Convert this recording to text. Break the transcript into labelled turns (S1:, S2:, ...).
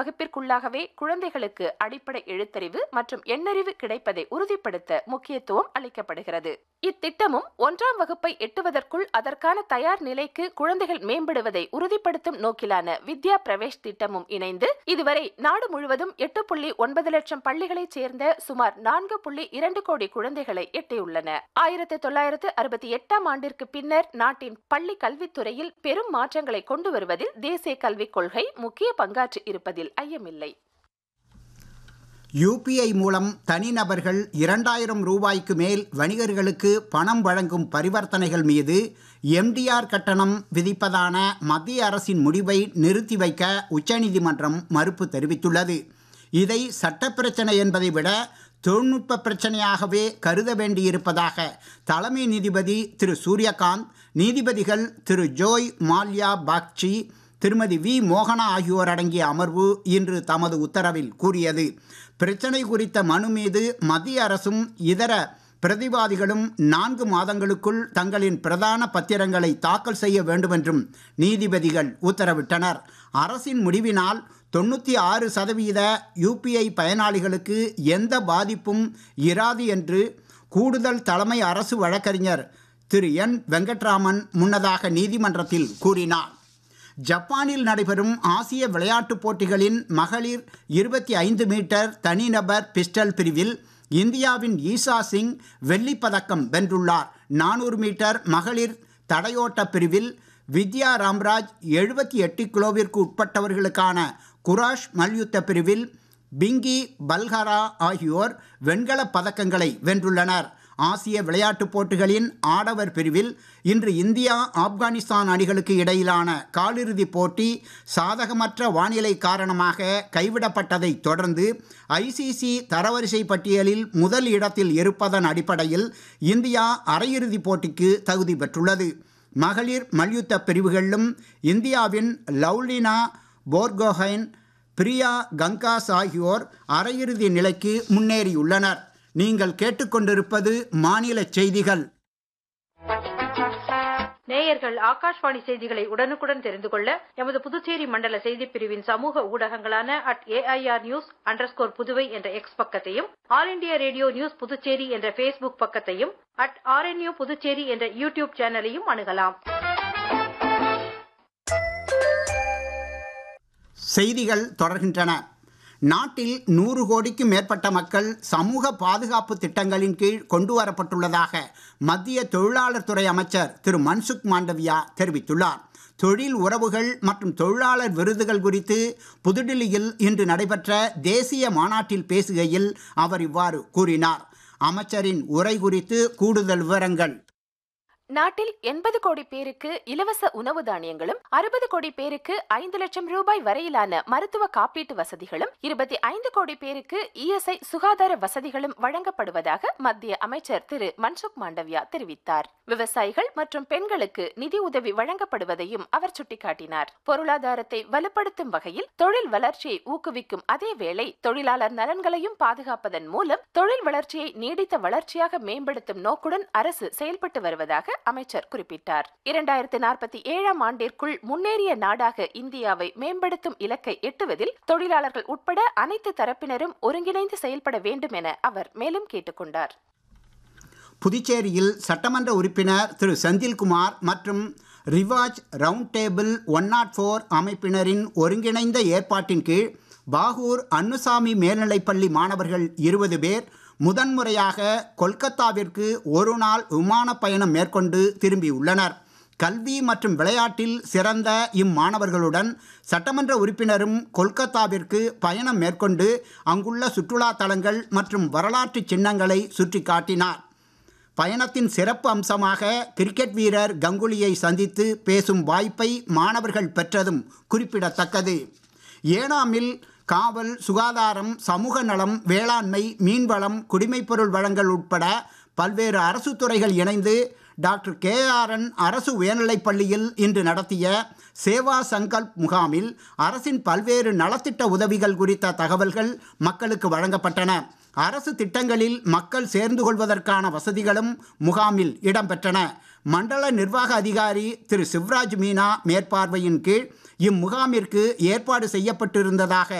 S1: வகுப்பிற்குள்ளாகவே குழந்தைகளுக்கு அடிப்படை எழுத்தறிவு மற்றும் எண்ணறிவு கிடைப்பதை உறுதிப்படுத்த முக்கியத்துவம் அளிக்கப்படுகிறது இத்திட்டமும் ஒன்றாம் வகுப்பை எட்டுவதற்குள் அதற்கான தயார் நிலைக்கு குழந்தைகள் மேம்படுவதை உறுதிப்படுத்தும் நோக்கிலான வித்யா பிரவேஷ் திட்டமும் இணைந்து இதுவரை நாடு முழுவதும் எட்டு புள்ளி ஒன்பது லட்சம் பள்ளிகளைச் சேர்ந்த சுமார் நான்கு புள்ளி இரண்டு கோடி குழந்தைகளை எட்டியுள்ளன ஆயிரத்தி தொள்ளாயிரத்து அறுபத்தி எட்டாம் ஆண்டிற்கு பின்னர் நாட்டின் பள்ளி கல்வித்துறையில் பெரும் மாற்றங்களை கொண்டு வருவதில் தேசிய கல்விக் கொள்கை முக்கிய பங்காற்றி இருப்பதில் ஐயமில்லை
S2: யூபிஐ மூலம் தனிநபர்கள் இரண்டாயிரம் ரூபாய்க்கு மேல் வணிகர்களுக்கு பணம் வழங்கும் பரிவர்த்தனைகள் மீது எம்டிஆர் கட்டணம் விதிப்பதான மத்திய அரசின் முடிவை நிறுத்தி வைக்க உச்சநீதிமன்றம் மறுப்பு தெரிவித்துள்ளது இதை சட்ட பிரச்சனை என்பதை விட தொழில்நுட்ப பிரச்சனையாகவே கருத வேண்டியிருப்பதாக தலைமை நீதிபதி திரு சூரியகாந்த் நீதிபதிகள் திரு ஜோய் மால்யா பாக்சி திருமதி வி மோகனா ஆகியோர் அடங்கிய அமர்வு இன்று தமது உத்தரவில் கூறியது பிரச்சனை குறித்த மனு மீது மத்திய அரசும் இதர பிரதிவாதிகளும் நான்கு மாதங்களுக்குள் தங்களின் பிரதான பத்திரங்களை தாக்கல் செய்ய வேண்டுமென்றும் நீதிபதிகள் உத்தரவிட்டனர் அரசின் முடிவினால் தொண்ணூற்றி ஆறு சதவீத யூபிஐ பயனாளிகளுக்கு எந்த பாதிப்பும் இராது என்று கூடுதல் தலைமை அரசு வழக்கறிஞர் திரு என் வெங்கட்ராமன் முன்னதாக நீதிமன்றத்தில் கூறினார் ஜப்பானில் நடைபெறும் ஆசிய விளையாட்டுப் போட்டிகளின் மகளிர் இருபத்தி ஐந்து மீட்டர் தனிநபர் பிஸ்டல் பிரிவில் இந்தியாவின் ஈசா சிங் வெள்ளிப் பதக்கம் வென்றுள்ளார் நானூறு மீட்டர் மகளிர் தடையோட்ட பிரிவில் வித்யா ராம்ராஜ் எழுபத்தி எட்டு கிலோவிற்கு உட்பட்டவர்களுக்கான குராஷ் மல்யுத்த பிரிவில் பிங்கி பல்ஹரா ஆகியோர் வெண்கலப் பதக்கங்களை வென்றுள்ளனர் ஆசிய விளையாட்டுப் போட்டிகளின் ஆடவர் பிரிவில் இன்று இந்தியா ஆப்கானிஸ்தான் அணிகளுக்கு இடையிலான காலிறுதிப் போட்டி சாதகமற்ற வானிலை காரணமாக கைவிடப்பட்டதைத் தொடர்ந்து ஐசிசி தரவரிசை பட்டியலில் முதல் இடத்தில் இருப்பதன் அடிப்படையில் இந்தியா அரையிறுதிப் போட்டிக்கு தகுதி பெற்றுள்ளது மகளிர் மல்யுத்த பிரிவுகளிலும் இந்தியாவின் லவ்லினா போர்கோஹைன் பிரியா கங்காஸ் ஆகியோர் அரையிறுதி நிலைக்கு முன்னேறியுள்ளனர் நீங்கள் கேட்டுக்கொண்டிருப்பது மாநில செய்திகள்
S3: நேயர்கள் ஆகாஷ்வாணி செய்திகளை உடனுக்குடன் தெரிந்து கொள்ள எமது புதுச்சேரி மண்டல செய்திப் பிரிவின் சமூக ஊடகங்களான at AIR news underscore Puduvai என்ற எக்ஸ் பக்கத்தையும் All India Radio news Puducherry என்ற ஃபேஸ்புக் பக்கத்தையும் அட் ஆர்என்யூ புதுச்சேரி என்ற யூடியூப் சேனலையும் அணுகலாம்
S2: செய்திகள் தொடர்கின்றன நாட்டில் நூறு கோடிக்கும் மேற்பட்ட மக்கள் சமூக பாதுகாப்பு திட்டங்களின் கீழ் கொண்டு வரப்பட்டுள்ளதாக மத்திய தொழிலாளர் துறை அமைச்சர் திரு மன்சுக் மாண்டவியா தெரிவித்துள்ளார் தொழில் உறவுகள் மற்றும் தொழிலாளர் விருதுகள் குறித்து புதுடில்லியில் இன்று நடைபெற்ற தேசிய மாநாட்டில் பேசுகையில் அவர் இவ்வாறு கூறினார் அமைச்சரின் உரை குறித்து கூடுதல் விவரங்கள்
S1: நாட்டில் எண்பது கோடி பேருக்கு இலவச உணவு தானியங்களும் அறுபது கோடி பேருக்கு ஐந்து லட்சம் ரூபாய் வரையிலான மருத்துவ காப்பீட்டு வசதிகளும் இருபத்தி ஐந்து கோடி பேருக்கு இஎஸ்ஐ சுகாதார வசதிகளும் வழங்கப்படுவதாக மத்திய அமைச்சர் திரு மன்சுக் மாண்டவியா தெரிவித்தார் விவசாயிகள் மற்றும் பெண்களுக்கு நிதி உதவி வழங்கப்படுவதையும் அவர் சுட்டிக்காட்டினார் பொருளாதாரத்தை வலுப்படுத்தும் வகையில் தொழில் வளர்ச்சியை ஊக்குவிக்கும் அதே வேளை தொழிலாளர் நலன்களையும் பாதுகாப்பதன் மூலம் தொழில் வளர்ச்சியை நீடித்த வளர்ச்சியாக மேம்படுத்தும் நோக்குடன் அரசு செயல்பட்டு வருவதாக அமைச்சர் குறிப்பிட்டார் இரண்டாயிரத்தி நாற்பத்தி ஏழாம் ஆண்டிற்குள் முன்னேறிய நாடாக இந்தியாவை மேம்படுத்தும் இலக்கை எட்டுவதில் தொழிலாளர்கள் உட்பட அனைத்து தரப்பினரும் ஒருங்கிணைந்து செயல்பட வேண்டும் என அவர் மேலும் கேட்டுக்கொண்டார்
S2: புதுச்சேரியில் சட்டமன்ற உறுப்பினர் திரு செந்தில்குமார் மற்றும் Rivaj round table one nought four அமைப்பினரின் ஒருங்கிணைந்த ஏற்பாட்டின் கீழ் பாகூர் அன்னுசாமி மேல்நிலைப்பள்ளி மாணவர்கள் இருபது பேர் முதன்முறையாக கொல்கத்தாவிற்கு ஒரு நாள் விமான பயணம் மேற்கொண்டு திரும்பியுள்ளனர் கல்வி மற்றும் விளையாட்டில் சிறந்த இம்மாணவர்களுடன் சட்டமன்ற உறுப்பினரும் கொல்கத்தாவிற்கு பயணம் மேற்கொண்டு அங்குள்ள சுற்றுலா தலங்கள் மற்றும் வரலாற்று சின்னங்களை சுற்றி காட்டினார் பயணத்தின் சிறப்பு அம்சமாக கிரிக்கெட் வீரர் கங்குலியை சந்தித்து பேசும் வாய்ப்பை மாணவர்கள் பெற்றதும் குறிப்பிடத்தக்கது ஏனாமில் காவல் சுகாதாரம் சமூக நலம் வேளாண்மை மீன்வளம் குடிமைப்பொருள் வழங்கல் உட்பட பல்வேறு அரசு துறைகள் இணைந்து டாக்டர் கேஆர்என் அரசு உயர்நிலைப் பள்ளியில் இன்று நடத்திய சேவா சங்கல்ப் முகாமில் அரசின் பல்வேறு நலத்திட்ட உதவிகள் குறித்த தகவல்கள் மக்களுக்கு வழங்கப்பட்டன அரசு திட்டங்களில் மக்கள் சேர்ந்து கொள்வதற்கான வசதிகளும் முகாமில் இடம்பெற்றன மண்டல நிர்வாக அதிகாரி திரு சிவராஜ் மீனா மேற்பார்வையின் கீழ் இம்முகாமிற்கு ஏற்பாடு செய்யப்பட்டிருந்ததாக